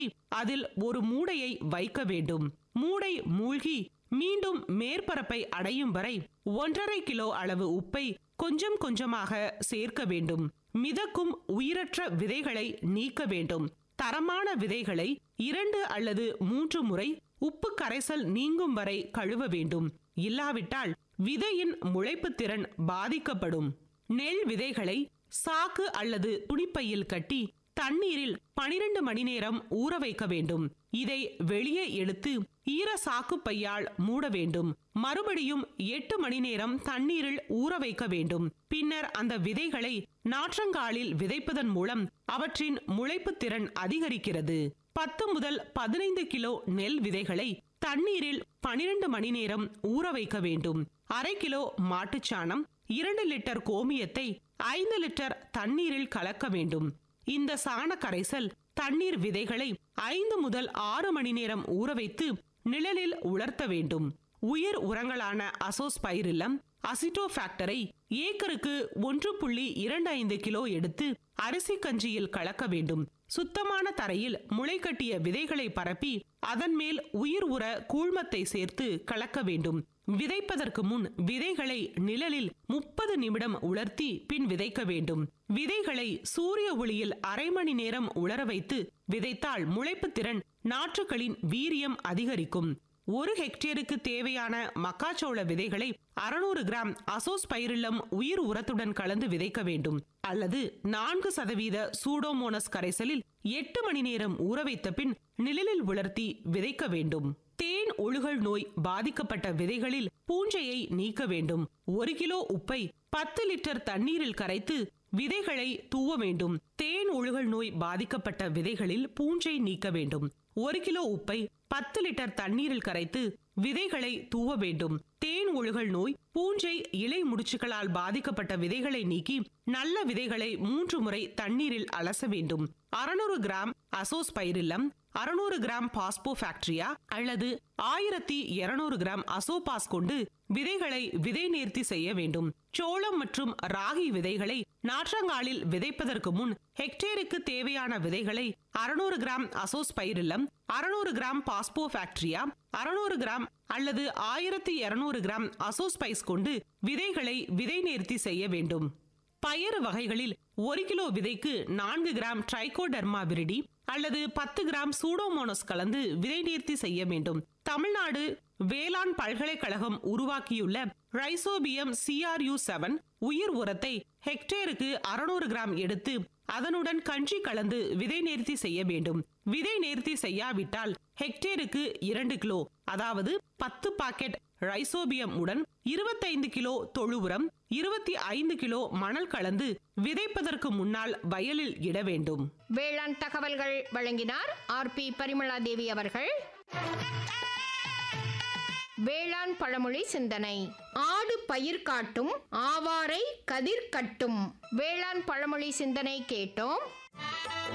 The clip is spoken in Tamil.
அதில் ஒரு மூடையை வைக்க வேண்டும் மூடை மூழ்கி மீண்டும் மேற்பரப்பை அடையும் வரை ஒன்றரை கிலோ அளவு உப்பை கொஞ்சம் கொஞ்சமாக சேர்க்க வேண்டும் மிதக்கும் உயிரற்ற விதைகளை நீக்க வேண்டும் தரமான விதைகளை இரண்டு அல்லது மூன்று முறை உப்பு கரைசல் நீங்கும் வரை கழுவ வேண்டும் இல்லாவிட்டால் விதையின் முளைப்புத் திறன் பாதிக்கப்படும் நெல் விதைகளை சாக்கு அல்லது துணிப்பையில் கட்டி தண்ணீரில் 12 மணி நேரம் ஊற வைக்க வேண்டும் இதை வெளியே எடுத்து ஈர சாக்கு பையால் மூட வேண்டும் மறுபடியும் எட்டு மணி நேரம் தண்ணீரில் ஊற வைக்க வேண்டும் பின்னர் அந்த விதைகளை நாற்றங்காலில் விதைப்பதன் மூலம் அவற்றின் முளைப்புத் திறன் அதிகரிக்கிறது பத்து முதல் பதினைந்து கிலோ நெல் விதைகளை தண்ணீரில் 12 மணி நேரம் ஊற வைக்க வேண்டும் அரை கிலோ மாட்டுச்சாணம் இரண்டு லிட்டர் கோமியத்தை ஐந்து லிட்டர் தண்ணீரில் கலக்க வேண்டும் இந்த சாண கரைசல் தண்ணீர் விதைகளை ஐந்து முதல் ஆறு மணி நேரம் ஊற வைத்து நிழலில் உலர்த்த வேண்டும் உயிர் உரங்களான அசோஸ்பைரில்லம் அசிட்டோஃபாக்டரை ஏக்கருக்கு ஒன்று புள்ளி இரண்டு ஐந்து கிலோ எடுத்து அரிசி கஞ்சியில் கலக்க வேண்டும் சுத்தமான தரையில் முளைக்கட்டிய விதைகளை பரப்பி அதன் மேல் உயிர் உர கூழ்மத்தை சேர்த்து கலக்க வேண்டும் விதைப்பதற்கு முன் விதைகளை நிழலில் முப்பது நிமிடம் உலர்த்தி பின் விதைக்க வேண்டும் விதைகளை சூரிய ஒளியில் அரை மணி நேரம் உலர வைத்து விதைத்தால் முளைப்புத் திறன் நாற்றுகளின் வீரியம் அதிகரிக்கும் ஒரு ஹெக்டேருக்கு தேவையான மக்காச்சோள விதைகளை அறுநூறு கிராம் அசோஸ்பைரில்லம் உயிர் உரத்துடன் கலந்து விதைக்க வேண்டும் அல்லது நான்கு சதவீத சூடோமோனஸ் கரைசலில் எட்டு மணி நேரம் ஊற வைத்த பின் நிழலில் உலர்த்தி விதைக்க வேண்டும் தேன் ஒழுகல் நோய் பாதிக்கப்பட்ட விதைகளில் பூஞ்சையை நீக்க வேண்டும் ஒரு கிலோ உப்பை பத்து லிட்டர் தண்ணீரில் கரைத்து விதைகளை தூவ வேண்டும் தேன் ஒழுகல் நோய் பாதிக்கப்பட்ட விதைகளில் பூஞ்சை நீக்க வேண்டும் ஒரு கிலோ உப்பை பத்து லிட்டர் தண்ணீரில் கரைத்து விதைகளை தூவ வேண்டும் தேன் ஒழுகல் நோய் பூஞ்சை இலை முடிச்சுகளால் பாதிக்கப்பட்ட விதைகளை நீக்கி நல்ல விதைகளை மூன்று முறை தண்ணீரில் அலச வேண்டும் அறுநூறு கிராம் அசோஸ்பைரில்லம் அறுநூறு கிராம் பாஸ்போ பாக்டீரியா அல்லது ஆயிரத்தி இருநூறு கிராம் அசோபாஸ் கொண்டு விதைகளை விதை நேர்த்தி செய்ய வேண்டும் சோளம் மற்றும் ராகி விதைகளை நாற்றங்காலில் விதைப்பதற்கு முன் ஹெக்டேருக்கு தேவையான விதைகளை அறுநூறு கிராம் அசோஸ்பைரில்லம் அறுநூறு கிராம் பாஸ்போ பாக்டீரியா அறுநூறு கிராம் அல்லது ஆயிரத்தி இருநூறு கிராம் அசோஸ்பைஸ் கொண்டு விதைகளை விதை நேர்த்தி செய்ய வேண்டும் பயறு வகைகளில் ஒரு கிலோ விதைக்கு நான்கு கிராம் ட்ரைகோடர்மா விரிடி அல்லது பத்து கிராம் சூடோமோனஸ் கலந்து விதை நேர்த்தி செய்ய வேண்டும் தமிழ்நாடு வேளாண் பல்கலைக்கழகம் உருவாக்கியுள்ள ரைசோபியம் சிஆர்யூ செவன் உயிர் உரத்தை ஹெக்டேருக்கு அறுநூறு கிராம் எடுத்து அதனுடன் கஞ்சி கலந்து விதை நேர்த்தி செய்ய வேண்டும் விதை நேர்த்தி செய்யாவிட்டால் ஹெக்டேருக்கு இரண்டு கிலோ அதாவது பத்து பாக்கெட் ரைசோபியம் உடன் இருபத்தைந்து கிலோ தொழு உரம் இருபத்தி ஐந்து கிலோ மணல் கலந்து விதைப்பதற்கு முன்னால் வயலில் இட வேண்டும் வேளாண் தகவல்கள் வழங்கினார் ஆர் பி பரிமளா தேவி அவர்கள் வேளாண் பழமொழி சிந்தனை ஆடு பயிர் காட்டும் ஆவாரை கதிர் கட்டும் வேளாண் பழமொழி சிந்தனை கேட்டோம்